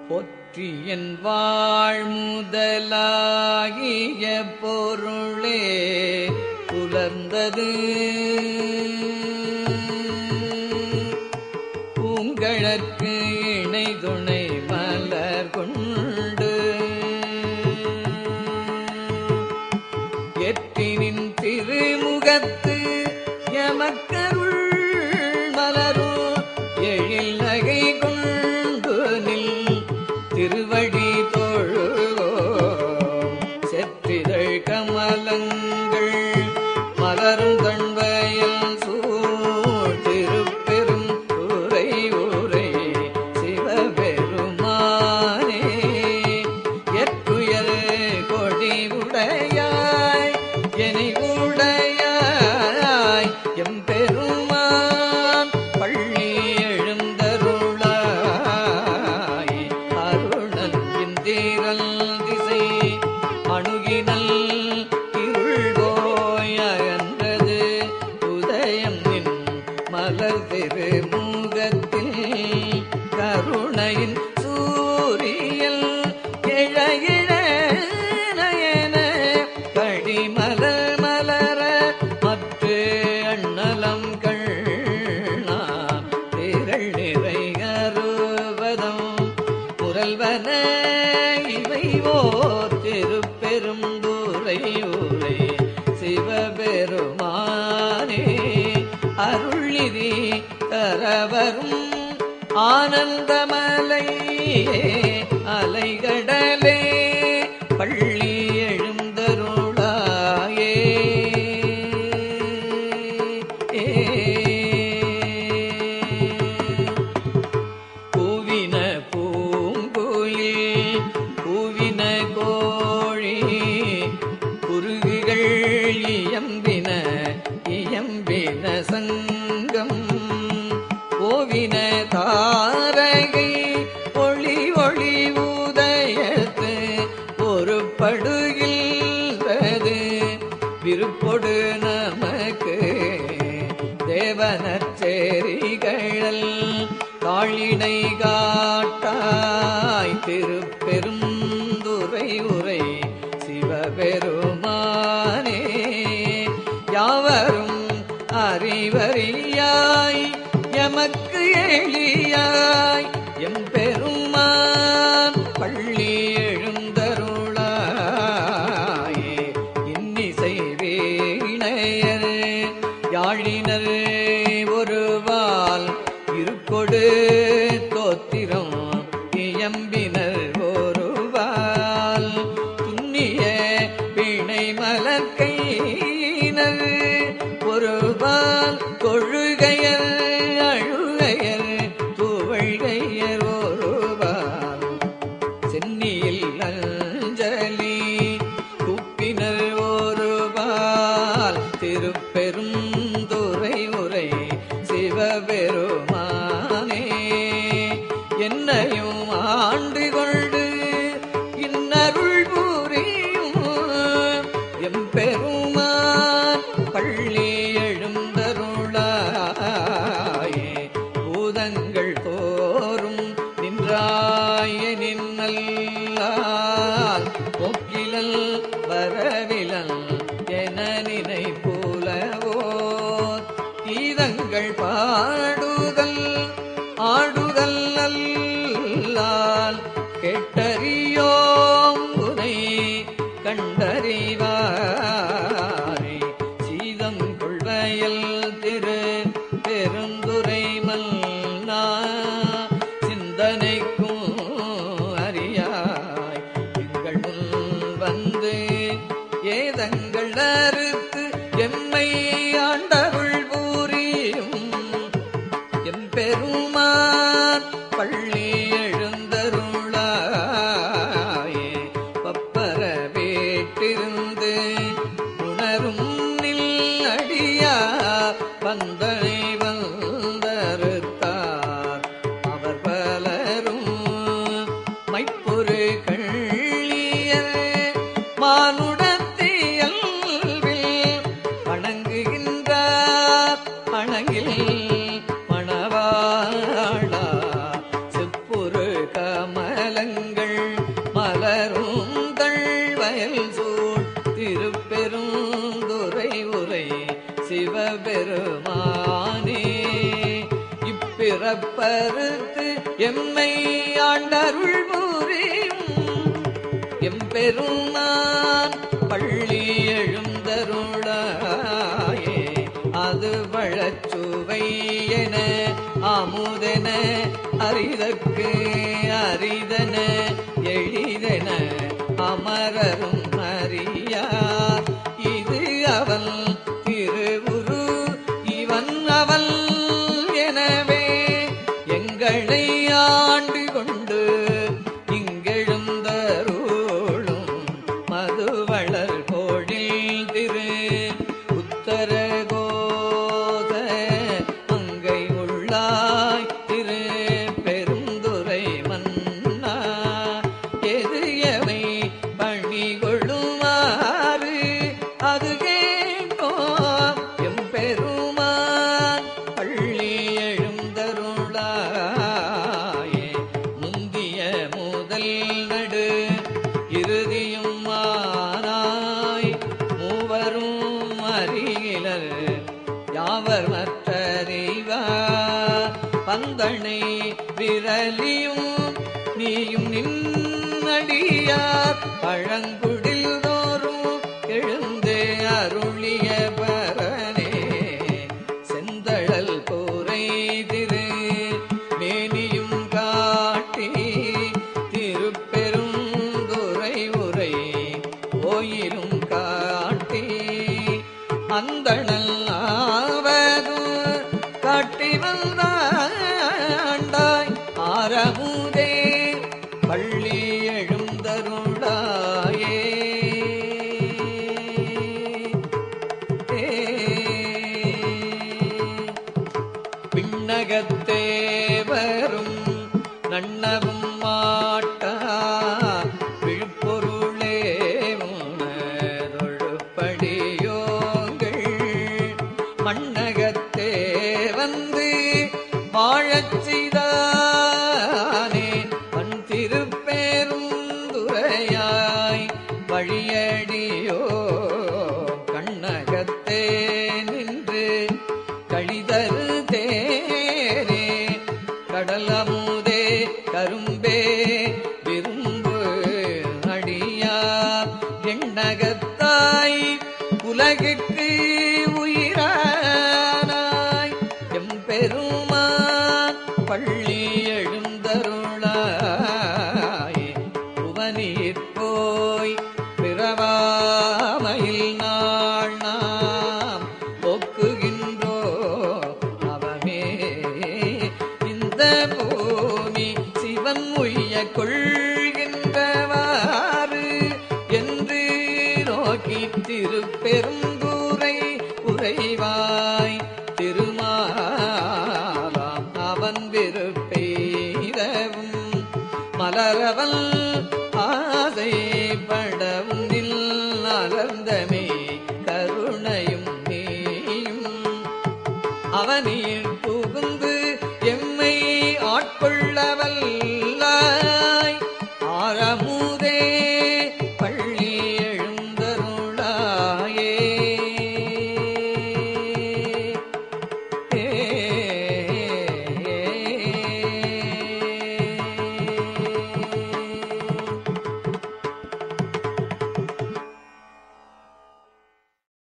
பொற்றியன் வாழ்முதலாகிய பொருளே புலர்ந்தது பூங்கழற்கு இணை துணை மலர் கொண்டு எற்றினின் திருமுகத்து எமக்கருள் மலரோ எழில் நகை கொண்டு நில் திருவடி தொழுவோ செற்றிதழ் கமலங்கள் மலரும் தன்வயல் சூழ் திருப்பெரும் உரை உரை சிவபெருமானே எற்றுயர் கொடி உடையாய் எனை உடையாய் எம்பெருமான் பள்ளி எழுந்தருளாய் அருணன் இந்திரல் திசை அணுகினல் இருள்கோய் அகன்றது உதயம் நின் மலர் திருமுகத்தில் கருணையின் சூரியல் எழ இழ நயன கடிமலர் மலர மற்ற அண்ணலம் கண்ணா திரள் நிறை அறுபதம் புரல்வன இவை ஓர் திருப்பெரும் தூரை ஊரை சிவபெருமானே அருள்நிதி தரவரும் ஆனந்தமலையே அலைகடலே பள்ளி எழுந்தருளாயே பூவின பூங்குயில் பூவின கோழி குருகுகள் இயம்பின இயம்பின சங்கம் ஓவின தாரகை ஒளி ஒளி உதயத்து ஒரு படுகின்றது விருப்பொடு நமக்கு தேவனச்சேரிகள் காளினை காட்டாய் திருப்பெருந்துரை உரை சிவபெருமானே யாவரும் அறிவறியாய் எமக்கு எளியாய் எம்பெருமான் பள்ளி எழுந்தருளாயே இன்னிசை வீணையர் யாழினர் ஒருவால் இருக்கொடு தோத்திரம் இயம்பினர் ஒருவால் துண்ணிய பிணை மலக்கையினர் ஒருவால் கொழுகையர் அழுகையர் துவழ்கையர் ஒருவால் சென்னியில் அஞ்சலி குப்பினர் ஒருவால் திருப்பெரும் துறை உரை சிவபெருமானே என்னையும் ஆண்டு கொண்டு இன்னருள் புரியும் எம்பெருமான் பள்ளி எழுந்தருளாயே பூதங்கள் தோறும் நின்றாய நின்னல்லால் ஒக்கிலல் வரவிலல் என நினைப்புலவோ கீதங்கள் பாடுதல் ஆடுதல் அல்லால் கெட்டறியோம் உனை கண்டறிவாரே சீதம் கொள்வயல் திரு பெருந்துரை மல்லா சிந்தனைக்கும் அறியாய் எங்கள் முன் வந்து ஏதங்கள் அறுத்து எம்மை ஆண்டருள் பூரியும் எம்பெருமான் பள்ளி எழுந்தருளாயே பப்பர வேட்டு பிறப்பறுத்து எம்மை ஆண்டருள் புரியும் எம்பெருமான் பள்ளி எழுந்தருளாயே அது வழச்சுவை என அமுதென அரிதற்கு அரிதன எளிதென அமரரும் அறியார் இது அவன் திருவுரு இவன் அவன் எனவே எங்களை ஆண்டு கொண்டு இங்கெழுந்தருளும் மதுவளர் கோழில் திரு உத்தரகோத மங்கை உள்ளாய் திரு பெருந்துரை மன்னா எது எவை பணி கொள்ளுமாறு அது கேட்போம் எம்பெருமான் பள்ளி எழுந்தருளாயே முந்திய முதல் நடு இறுதியும் மானாய் மூவரும் அறிகிலர் யாவர் மற்றறிவார் பந்தனை விரலியும் நீயும் நின்னடியார் பழங்குடில் தோறும் எழுந்து அருளிய பரனே செந்தழல் கூரை திரு மேனியும் காட்டி திருப்பெரும் துறை உரை கோயிலும் காட்டி அந்தணல் ஆவது காட்டி வந்தாண்டாய் ஆரமுதே பள்ளி எழுந்தருளாயே பின்னகத்தே வரும் நன்னவும் மாட்டா விழுப்பொருளே உணரொழுப்படியோங்கள் மண்ணகத்தே வந்து வாழச் செய்தானே பண் திருப்பேரும் துறையாய் வழியடியோ கண்ணகத்தே நின்று கழிதரு தேரே கடலமுதே கரும்பே விரும்பு அடியார் எண்ணகத்தாய் உலகுக்கு உயிரானாய் எம்பெருமான் பள்ளி எழுந்தருளாய் புவனீர் போய் பிறவாமையில் நாள் நாம் போக்குகின்றோ அவமே இந்த பூமி சிவன் உய்ய கொள்கின்றவாறு என்று நோக்கி திருப்பெருந்தூரை உறைவாய் திருமாலாம் அவன் விருப்பெய்தவும் மலரவன்